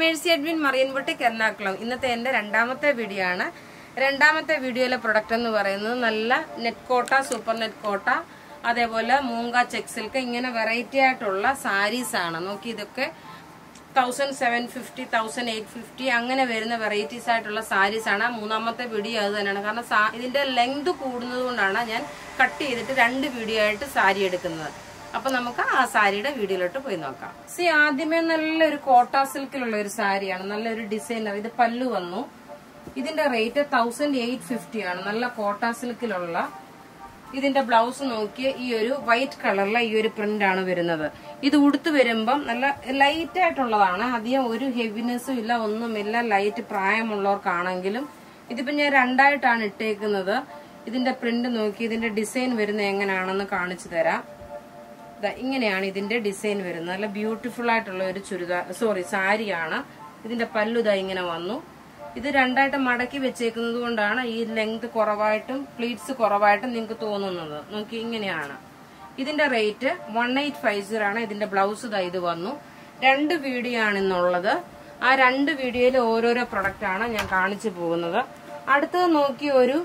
Mercy admin Marian boutique Ernakulam ഇന്നത്തെ എന്റെ രണ്ടാമത്തെ വീഡിയോ ആണ് രണ്ടാമത്തെ വീഡിയോയിലെ പ്രൊഡക്റ്റ് എന്ന് പറയുന്നത് നല്ല നെറ്റ് കോട്ട സൂപ്പർ നെറ്റ് കോട്ട അതേപോലെ മൂങ്ക ചെക്ക് സിൽക്ക് ഇങ്ങനെ വെറൈറ്റി ആയിട്ടുള്ള സാരീസ് ആണ് നോക്കി ഇതൊക്കെ thousand seven fifty thousand eight fifty അങ്ങനെ വരുന്ന വെറൈറ്റീസ് ആയിട്ടുള്ള സാരീസ് ആണ് മൂന്നാമത്തെ വീഡിയോ അത് തന്നെയാണ് കാരണം സാ- ഇതിന്റെ ലെങ്ത് കൂടുന്നത് കൊണ്ടാണ് ഞാൻ കട്ട് ചെയ്തിട്ട് രണ്ട് വീഡിയോ ആയിട്ട് സാരി എടുക്കുന്നത് അപ്പൊ നമുക്ക് ആ സാരിയുടെ വീഡിയോയിലോട്ട് പോയി നോക്കാം സി ആദ്യമേ നല്ലൊരു കോട്ട സിൽക്കിലുള്ള ഒരു സാരിയാണ് നല്ലൊരു ഡിസൈനർ ഇത് പല്ലു വന്നു ഇതിന്റെ റേറ്റ് തൗസൻഡ് എയ്റ്റ് ഫിഫ്റ്റി ആണ് നല്ല കോട്ട സിൽക്കിലുള്ള ഇതിന്റെ ബ്ലൗസ് നോക്കിയ ഈ ഒരു വൈറ്റ് കളറിലെ ഈ ഒരു പ്രിന്റ് ആണ് വരുന്നത് ഇത് ഉടുത്ത് വരുമ്പം നല്ല ലൈറ്റ് ആയിട്ടുള്ളതാണ് അധികം ഒരു ഹെവിനെസ്സും ഇല്ല ഒന്നുമില്ല ലൈറ്റ് പ്രായമുള്ളവർക്കാണെങ്കിലും ഇതിപ്പോ ഞാൻ രണ്ടായിട്ടാണ് ഇട്ടേക്കുന്നത് ഇതിന്റെ പ്രിന്റ് നോക്കി ഇതിന്റെ ഡിസൈൻ വരുന്നത് എങ്ങനെയാണെന്ന് കാണിച്ചു തരാം ദാ ഇങ്ങനെയാണ് ഇതിന്റെ ഡിസൈൻ വരുന്നത് നല്ല ബ്യൂട്ടിഫുൾ ആയിട്ടുള്ള ഒരു ചുരിദാർ സോറി സാരിയാണ് ഇതിന്റെ പല്ലു ഇതാ ഇങ്ങനെ വന്നു ഇത് രണ്ടായിട്ട് മടക്കി വെച്ചേക്കുന്നത് കൊണ്ടാണ് ഈ ലെങ്ത് കുറവായിട്ടും പ്ലീറ്റ്സ് കുറവായിട്ടും നിങ്ങൾക്ക് തോന്നുന്നത് നോക്കി ഇങ്ങനെയാണ് ഇതിന്റെ rate one eight five zero ആണ് ഇതിന്റെ ബ്ലൗസ് ഇതാ ഇത് വന്നു രണ്ട് വീഡിയോ ആണ് ഇന്നുള്ളത് ആ രണ്ട് വീഡിയോയിൽ ഓരോരോ പ്രൊഡക്റ്റ് ആണ് ഞാൻ കാണിച്ചു പോകുന്നത് അടുത്തത് നോക്കി ഒരു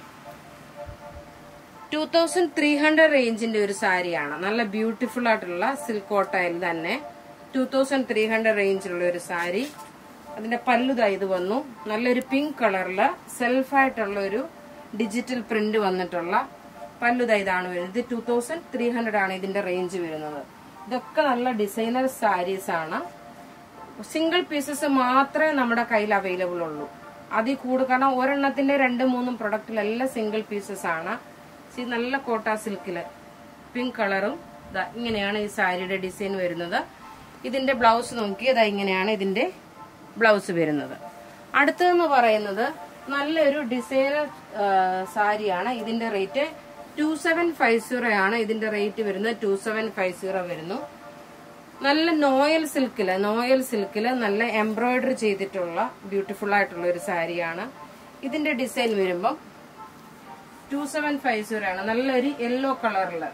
ടൂ തൗസൻഡ് ത്രീ ഹൺഡ്രഡ് റേഞ്ചിന്റെ ഒരു സാരിയാണ് നല്ല ബ്യൂട്ടിഫുൾ ആയിട്ടുള്ള സിൽക്ക് കോട്ടയിൽ തന്നെ ടൂ തൗസൻഡ് ത്രീ ഹൺഡ്രഡ് റേഞ്ചിലുള്ള ഒരു സാരി അതിന്റെ പല്ലുതാ ഇത് വന്നു നല്ലൊരു പിങ്ക് കളറില് സെൽഫായിട്ടുള്ള ഒരു ഡിജിറ്റൽ പ്രിന്റ് വന്നിട്ടുള്ള പല്ലുതാ ഇതാണ് വരുന്നത് ഇത് ടൂ തൗസൻഡ് ത്രീ ഹൺഡ്രഡ് ആണ് ഇതിന്റെ റേഞ്ച് വരുന്നത് ഇതൊക്കെ നല്ല ഡിസൈനർ സാരീസ് ആണ് സിംഗിൾ പീസസ് മാത്രമേ നമ്മുടെ കയ്യിൽ അവൈലബിൾ ഉള്ളൂ അതിൽ കൂടുതൽ കാരണം ഒരെണ്ണത്തിന്റെ രണ്ടും മൂന്നും പ്രൊഡക്റ്റിലെല്ലാം സിംഗിൾ പീസസ് ആണ് ഇത് നല്ല കോട്ട സിൽക്കില് പിങ്ക് കളറും ദാ ഇങ്ങനെയാണ് ഈ സാരിയുടെ ഡിസൈൻ വരുന്നത് ഇതിന്റെ ബ്ലൗസ് നോക്കി ഇതാ ഇങ്ങനെയാണ് ഇതിന്റെ ബ്ലൗസ് വരുന്നത് അടുത്തതെന്ന് പറയുന്നത് നല്ലൊരു ഡിസൈനർ സാരിയാണ് ഇതിന്റെ rate two seven five zero ആണ് ഇതിന്റെ റേറ്റ് വരുന്നത് ടു സെവൻ ഫൈവ് സീറോ വരുന്നു നല്ല നോയൽ സിൽക്കില് നോയൽ സിൽക്കില് നല്ല എംബ്രോയിഡറി ചെയ്തിട്ടുള്ള ബ്യൂട്ടിഫുൾ ആയിട്ടുള്ള ഒരു സാരിയാണ് ഇതിന്റെ ഡിസൈൻ വരുമ്പം ടു സെവൻ ഫൈവ് സീറോ ആണ് നല്ലൊരു യെല്ലോ കളറില്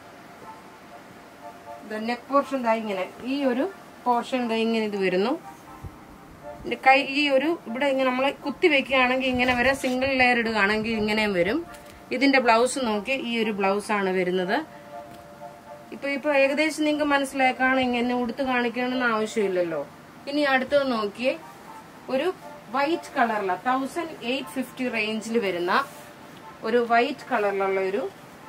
നെക്ക് പോർഷൻ ദാ ഇങ്ങനെ ഈ ഒരു പോർഷൻ ദാ ഇങ്ങനെ ഇത് വരുന്നു ഇതിന്റെ കൈ ഈ ഒരു ഇവിടെ ഇങ്ങനെ നമ്മൾ കുത്തി വെക്കുകയാണെങ്കിൽ ഇങ്ങനെ വരെ സിംഗിൾ ലെയർ ഇടുകയാണെങ്കിൽ ഇങ്ങനെയും വരും ഇതിന്റെ ബ്ലൗസ് നോക്കി ഈ ഒരു ബ്ലൗസ് ആണ് വരുന്നത് ഇപ്പൊ ഇപ്പൊ ഏകദേശം നിങ്ങൾക്ക് മനസ്സിലാക്കാണ് ഇങ്ങനെ ഉടുത്ത് കാണിക്കണമെന്ന് ആവശ്യമില്ലല്ലോ ഇനി അടുത്തത് നോക്കിയേ ഒരു വൈറ്റ് കളറില തൗസൻഡ് എയ്റ്റ് ഫിഫ്റ്റി റേഞ്ചിൽ വരുന്ന ഒരു വൈറ്റ് കളറിലുള്ള ഒരു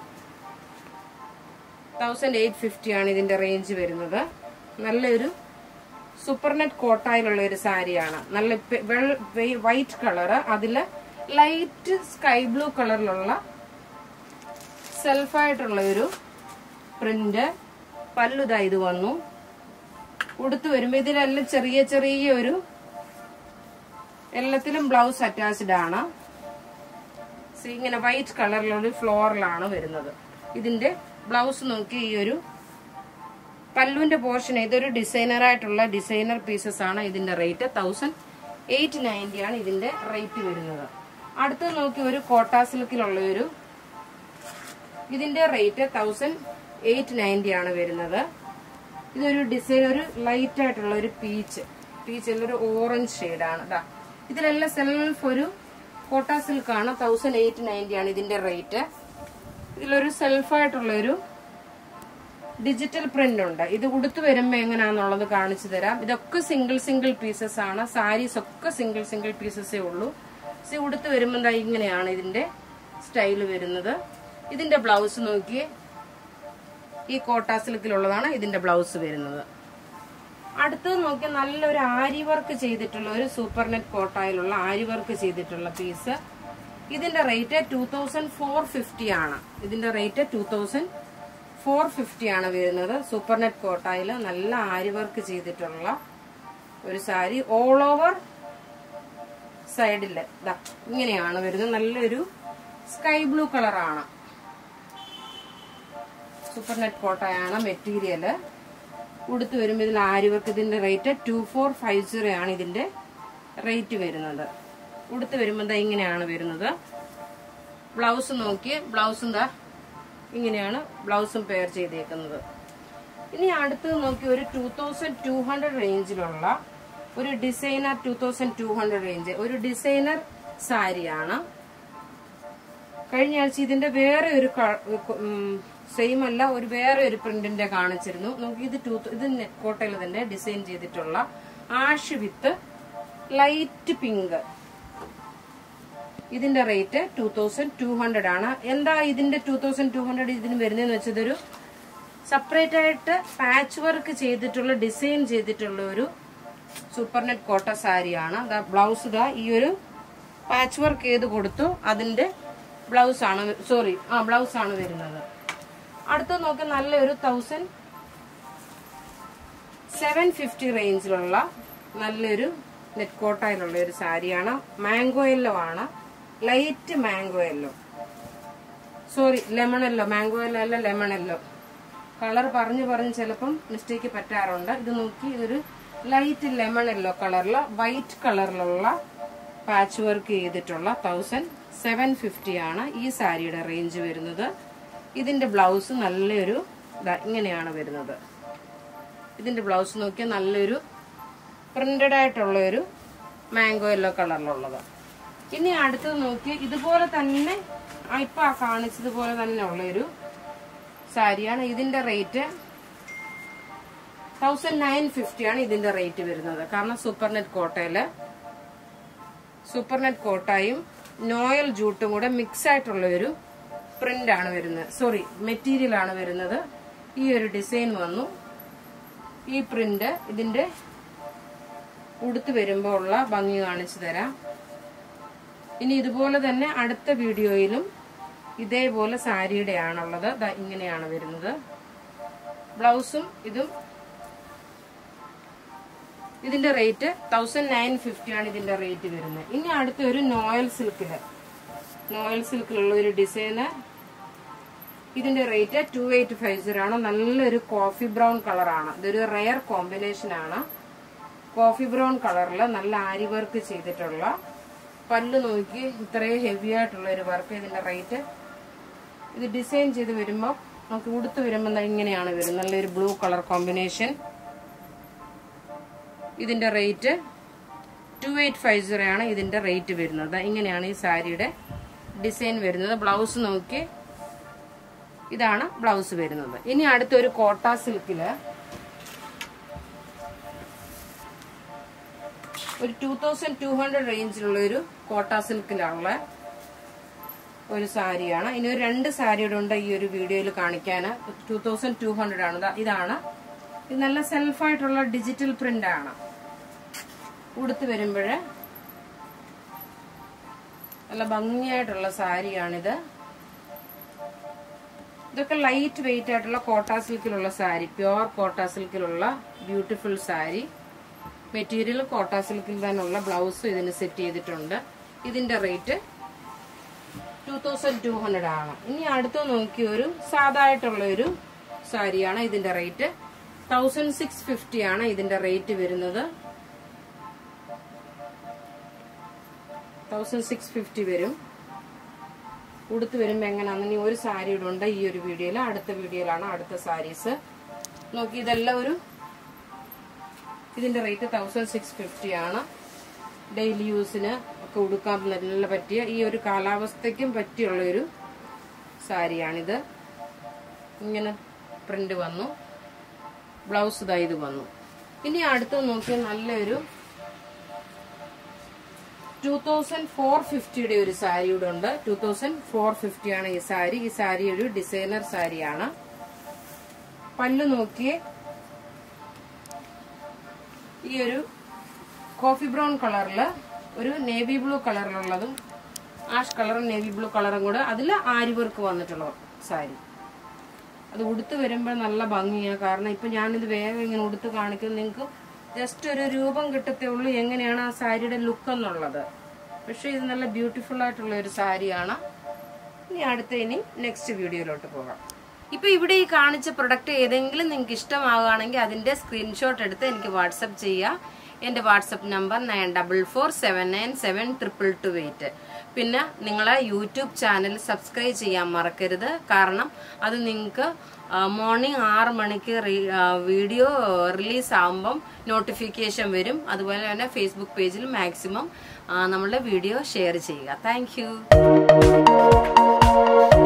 തൗസൻഡ് എയ്റ്റ് ഫിഫ്റ്റി ആണ് ഇതിന്റെ റേഞ്ച് വരുന്നത് നല്ലൊരു സൂപ്പർ നെറ്റ് കോട്ടായിലുള്ള ഒരു സാരിയാണ് നല്ല പെ- വെൾ- വെ- വൈറ്റ് കളറ് അതില് ലൈറ്റ് സ്കൈ ബ്ലൂ കളറിലുള്ള സെൽഫായിട്ടുള്ള ഒരു പ്രിന്റ് പല്ലുതാ ഇത് വന്നു ഉടുത്ത് വരുമ്പോ ഇതിലെല്ലാം ചെറിയ ചെറിയ ഒരു എല്ലാത്തിലും ബ്ലൗസ് അറ്റാച്ച്ഡ് ആണ് See, ഇങ്ങനെ വൈറ്റ് കളറിലുള്ള ഫ്ലോറിലാണ് വരുന്നത് ഇതിന്റെ ബ്ലൗസ് നോക്കി ഈ ഒരു പല്ലുവിന്റെ പോർഷൻ ഇതൊരു ഡിസൈനർ ആയിട്ടുള്ള ഡിസൈനർ പീസസ് ആണ് ഇതിന്റെ റേറ്റ് തൗസൻഡ് എയ്റ്റ് നയൻറ്റി ആണ് ഇതിന്റെ റേറ്റ് വരുന്നത് അടുത്തത് നോക്കി ഒരു കോട്ട സിൽക്കിലുള്ള ഒരു ഇതിന്റെ റേറ്റ് തൗസൻഡ് എയ്റ്റ് നയൻറ്റി ആണ് വരുന്നത് ഇതൊരു ഡിസൈൻ ഒരു ലൈറ്റ് ആയിട്ടുള്ള ഒരു പീച്ച് പീച്ച് ഒരു ഓറഞ്ച് ഷെയ്ഡാണ് ഇതാ ഇതിലെല്ലാം സെൽഫ് ഒരു കോട്ട സിൽക്ക് ആണ് തൗസൻഡ് എയ്റ്റ് നയൻറ്റി ആണ് ഇതിന്റെ റേറ്റ് ഇതിലൊരു സെൽഫായിട്ടുള്ള ഒരു ഡിജിറ്റൽ പ്രിന്റ് ഉണ്ട് ഇത് ഉടുത്ത് വരുമ്പോ എങ്ങനെയാന്നുള്ളത് കാണിച്ചു തരാം ഇതൊക്കെ സിംഗിൾ സിംഗിൾ പീസസ് ആണ് സാരീസ് ഒക്കെ സിംഗിൾ സിംഗിൾ പീസസേ ഉള്ളൂ സി ഉടുത്ത് വരുമ്പോ ദാ ഇങ്ങനെയാണ് ഇതിന്റെ സ്റ്റൈല് വരുന്നത് ഇതിന്റെ ബ്ലൗസ് നോക്കിയേ ഈ കോട്ട സിൽക്കിലുള്ളതാണ് ഇതിന്റെ ബ്ലൗസ് വരുന്നത് അടുത്തത് നോക്കി നല്ലൊരു ആരി വർക്ക് ചെയ്തിട്ടുള്ള ഒരു സൂപ്പർ നെറ്റ് കോട്ടായിലുള്ള ആരി വർക്ക് ചെയ്തിട്ടുള്ള പീസ് ഇതിന്റെ rate two thousand four fifty ആണ് ഇതിന്റെ rate two thousand four fifty ആണ് വരുന്നത് സൂപ്പർ നെറ്റ് കോട്ടായിൽ നല്ല ആരി വർക്ക് ചെയ്തിട്ടുള്ള ഒരു സാരി ഓൾ ഓവർ സൈഡില് ഇതാ ഇങ്ങനെയാണ് വരുന്നത് നല്ലൊരു സ്കൈ ബ്ലൂ കളറാണ് സൂപ്പർ നെറ്റ് കോട്ടയാണ് മെറ്റീരിയല് ഉടുത്ത് വരുമ്പോൾ ഇതിൽ ആര്യവർക്ക് ഇതിന്റെ rate two four five zero ആണ് ഇതിന്റെ റേറ്റ് വരുന്നത് ഉടുത്ത് വരുമ്പോൾ ദാ ഇങ്ങനെയാണ് വരുന്നത് ബ്ലൗസ് നോക്കി ബ്ലൗസും ദാ ഇങ്ങനെയാണ് ബ്ലൗസും പെയർ ചെയ്തേക്കുന്നത് ഇനി അടുത്തത് നോക്കി ഒരു ടൂ തൗസൻഡ് ടു ഹൺഡ്രഡ് റേഞ്ചിലുള്ള ഒരു designer two thousand two hundred range ഒരു ഡിസൈനർ സാരിയാണ് കഴിഞ്ഞ ആഴ്ച ഇതിന്റെ വേറെ ഒരു സെയിം അല്ല ഒരു വേറെ ഒരു പ്രിന്റിന്റെ കാണിച്ചിരുന്നു നോക്കി ഇത് ടൂ ഇത് കോട്ടയിൽ തന്നെ ഡിസൈൻ ചെയ്തിട്ടുള്ള ആഷ് വിത്ത് ലൈറ്റ് പിങ്ക് ഇതിന്റെ rate two thousand two hundred ആണ് എന്താ ഇതിന്റെ ടൂ തൗസൻഡ് ടു ഹൺഡ്രഡ് ഇതിന് വരുന്നതെന്ന് വെച്ചത് ഒരു സെപ്പറേറ്റ് ആയിട്ട് പാച്ച് വർക്ക് ചെയ്തിട്ടുള്ള ഡിസൈൻ ചെയ്തിട്ടുള്ള ഒരു സൂപ്പർ നെറ്റ് കോട്ട സാരിയാണ് ബ്ലൗസ് ഇതാ ഈ ഒരു പാച്ച് വർക്ക് ചെയ്ത് കൊടുത്തു അതിന്റെ ബ്ലൗസ് ആണ് സോറി ആ ബ്ലൗസ് ആണ് വരുന്നത് അടുത്ത നോക്കി നല്ലൊരു തൗസൻഡ് സെവൻ ഫിഫ്റ്റി റേഞ്ചിലുള്ള നല്ലൊരു നെറ്റ് കോട്ടയിലുള്ള ഒരു സാരിയാണ് മാംഗോ യെല്ലോ ആണ് light mango yellow sorry lemon yellow mango yellow അല്ല ലെമൺ യെല്ലോ കളർ പറഞ്ഞു പറഞ്ഞ് ചിലപ്പം മിസ്റ്റേക്ക് പറ്റാറുണ്ട് ഇത് നോക്കി ഇതൊരു ലൈറ്റ് ലെമൺ യെല്ലോ കളറിൽ വൈറ്റ് കളറിലുള്ള പാച്ച് വർക്ക് ചെയ്തിട്ടുള്ള തൗസൻഡ് സെവൻ ഫിഫ്റ്റി ആണ് ഈ സാരിയുടെ റേഞ്ച് വരുന്നത് ഇതിന്റെ ബ്ലൗസ് നല്ലൊരു ദാ ഇങ്ങനെയാണ് വരുന്നത് ഇതിന്റെ ബ്ലൗസ് നോക്കിയാൽ നല്ലൊരു പ്രിന്റഡ് ആയിട്ടുള്ള ഒരു മാംഗോ യെല്ലോ കളറിലുള്ളത് ഇനി അടുത്തത് നോക്കി ഇതുപോലെ തന്നെ ആ ഇപ്പൊ ആ കാണിച്ചതുപോലെ തന്നെ ഉള്ള ഒരു സാരിയാണ് ഇതിന്റെ റേറ്റ് തൗസൻഡ് നയൻ ഫിഫ്റ്റി ആണ് ഇതിന്റെ റേറ്റ് വരുന്നത് കാരണം സൂപ്പർ നെറ്റ് കോട്ടയില് സൂപ്പർ നെറ്റ് കോട്ടായും നോയൽ ജൂട്ടും കൂടെ മിക്സ് ആയിട്ടുള്ള ഒരു പ്രിന്റ് ആണ് വരുന്നത് സോറി മെറ്റീരിയൽ ആണ് വരുന്നത് ഈ ഒരു ഡിസൈൻ വന്നു ഈ പ്രിന്റ് ഇതിന്റെ ഉടുത്ത് വരുമ്പോൾ ഉള്ള ഭംഗി കാണിച്ചു തരാം ഇനി ഇതുപോലെ തന്നെ അടുത്ത വീഡിയോയിലും ഇതേപോലെ സാരിയുടെ ആണുള്ളത് ദാ ഇങ്ങനെയാണ് വരുന്നത് ബ്ലൗസും ഇതും ഇതിന്റെ റേറ്റ് തൗസൻഡ് നയൻ ഫിഫ്റ്റി ആണ് ഇതിന്റെ റേറ്റ് വരുന്നത് ഇനി അടുത്ത ഒരു നോയൽ സിൽക്കില് നോയൽ സിൽക്കിലുള്ള ഒരു ഡിസൈന് ഇതിന്റെ rate two eight five zero ആണ് നല്ലൊരു കോഫി ബ്രൗൺ കളറാണ് ഇതൊരു റെയർ കോമ്പിനേഷൻ ആണ് കോഫി ബ്രൗൺ കളറിൽ നല്ല ആരി വർക്ക് ചെയ്തിട്ടുള്ള പല്ല് നോക്കി ഇത്രയും ഹെവി ആയിട്ടുള്ള ഒരു വർക്ക് ഇതിന്റെ റേറ്റ് ഇത് ഡിസൈൻ ചെയ്ത് വരുമ്പോൾ നമുക്ക് ഉടുത്ത് വരുമ്പോൾ ദാ ഇങ്ങനെയാണ് വരുന്നത് നല്ലൊരു ബ്ലൂ കളർ കോമ്പിനേഷൻ ഇതിന്റെ rate two eight five zero ആണ് ഇതിന്റെ റേറ്റ് വരുന്നത് ദാ ഇങ്ങനെയാണ് ഈ സാരിയുടെ ഡിസൈൻ വരുന്നത് ബ്ലൗസ് നോക്കി ഇതാണ് ബ്ലൗസ് വരുന്നത് ഇനി അടുത്തൊരു കോട്ട സിൽക്കില് ഒരു ടൂ തൗസൻഡ് ടു ഹൺഡ്രഡ് റേഞ്ചിലുള്ള ഒരു കോട്ട സിൽക്കിലുള്ള ഒരു സാരിയാണ് ഇനി ഒരു രണ്ട് സാരിയുടെ ഉണ്ട് ഈ ഒരു വീഡിയോയിൽ കാണിക്കാൻ ടൂ തൗസൻഡ് ടു ഹൺഡ്രഡ് ആണ് ദാ ഇതാണ് ഇത് നല്ല സെൽഫായിട്ടുള്ള ഡിജിറ്റൽ പ്രിന്റ് ആണ് ഉടുത്ത് വരുമ്പോഴ് നല്ല ഭംഗിയായിട്ടുള്ള സാരിയാണിത് ഇതൊക്കെ ലൈറ്റ് വെയിറ്റ് ആയിട്ടുള്ള കോട്ട സിൽക്കിലുള്ള സാരി പ്യുവർ കോട്ട സിൽക്കിലുള്ള ബ്യൂട്ടിഫുൾ സാരി മെറ്റീരിയൽ കോട്ട സിൽക്കിൽ തന്നെയുള്ള ബ്ലൗസ് ഇതിന് സെറ്റ് ചെയ്തിട്ടുണ്ട് ഇതിന്റെ rate two thousand two hundred ആണ് ഇനി അടുത്ത് നോക്കിയ ഒരു സാധായിട്ടുള്ള ഒരു സാരിയാണ് ഇതിന്റെ റേറ്റ് തൗസൻഡ് സിക്സ് ഫിഫ്റ്റി ആണ് ഇതിന്റെ റേറ്റ് വരുന്നത് തൗസൻഡ് സിക്സ് ഫിഫ്റ്റി വരും ഉടുത്ത് വരുമ്പോൾ എങ്ങനെയാണെന്ന് ഇനി ഒരു സാരിയുടെ ഉണ്ട് ഈ ഒരു വീഡിയോയിൽ അടുത്ത വീഡിയോയിലാണ് അടുത്ത സാരീസ് നോക്കി ഇതെല്ലാം ഒരു ഇതിന്റെ റേറ്റ് തൗസൻഡ് സിക്സ് ഫിഫ്റ്റി ആണ് ഡെയിലി യൂസിന് ഒക്കെ ഉടുക്കാൻ നല്ല പറ്റിയ ഈ ഒരു കാലാവസ്ഥയ്ക്കും പറ്റിയുള്ള ഒരു സാരിയാണിത് ഇങ്ങനെ പ്രിന്റ് വന്നു ബ്ലൗസ് ഇതാ ഇത് വന്നു ഇനി അടുത്ത് നോക്കിയ നല്ലൊരു ടൂ തൗസൻഡ് ഫോർ ഫിഫ്റ്റിയുടെ ഒരു സാരി ഇവിടെ ഉണ്ട് ടൂ തൗസൻഡ് ഫോർ ഫിഫ്റ്റി ആണ് ഈ സാരി ഈ സാരി ഒരു ഡിസൈനർ സാരിയാണ് പല്ല് നോക്കിയേ ഈ ഒരു കോഫി ബ്രൗൺ കളറില് ഒരു നേവി ബ്ലൂ കളറിലുള്ളതും ആഷ് കളറും നേവി ബ്ലൂ കളറും കൂടെ അതിൽ ആരി വർക്ക് വന്നിട്ടുള്ള സാരി അത് ഉടുത്ത് വരുമ്പോൾ നല്ല ഭംഗിയാണ് കാരണം ഇപ്പൊ ഞാനിത് വേഗം ഇങ്ങനെ ഉടുത്ത് കാണിക്കുന്നത് നിങ്ങൾക്ക് ജസ്റ്റ് ഒരു രൂപം കിട്ടത്തേ ഉള്ളൂ എങ്ങനെയാണ് ആ സാരിയുടെ ലുക്ക് എന്നുള്ളത് പക്ഷെ ഇത് നല്ല ബ്യൂട്ടിഫുൾ ആയിട്ടുള്ള ഒരു സാരിയാണ് ഇനി അടുത്ത ഇനി നെക്സ്റ്റ് വീഡിയോയിലോട്ട് പോകാം ഇപ്പൊ ഇവിടെ ഈ കാണിച്ച പ്രൊഡക്റ്റ് ഏതെങ്കിലും നിങ്ങൾക്ക് ഇഷ്ടമാവുകയാണെങ്കിൽ അതിന്റെ സ്ക്രീൻഷോട്ട് എടുത്ത് എനിക്ക് വാട്സപ്പ് ചെയ്യുക എന്റെ WhatsApp number nine double four seven nine seven triple two eight പിന്നെ നിങ്ങളെ യൂട്യൂബ് ചാനൽ സബ്സ്ക്രൈബ് ചെയ്യാൻ മറക്കരുത് കാരണം അത് നിങ്ങൾക്ക് മോർണിംഗ് ആറ് മണിക്ക് റീ- ആ, വീഡിയോ റിലീസ് ആകുമ്പം നോട്ടിഫിക്കേഷൻ വരും അതുപോലെ തന്നെ ഫേസ്ബുക്ക് പേജിൽ മാക്സിമം നമ്മളുടെ വീഡിയോ ഷെയർ ചെയ്യുക താങ്ക്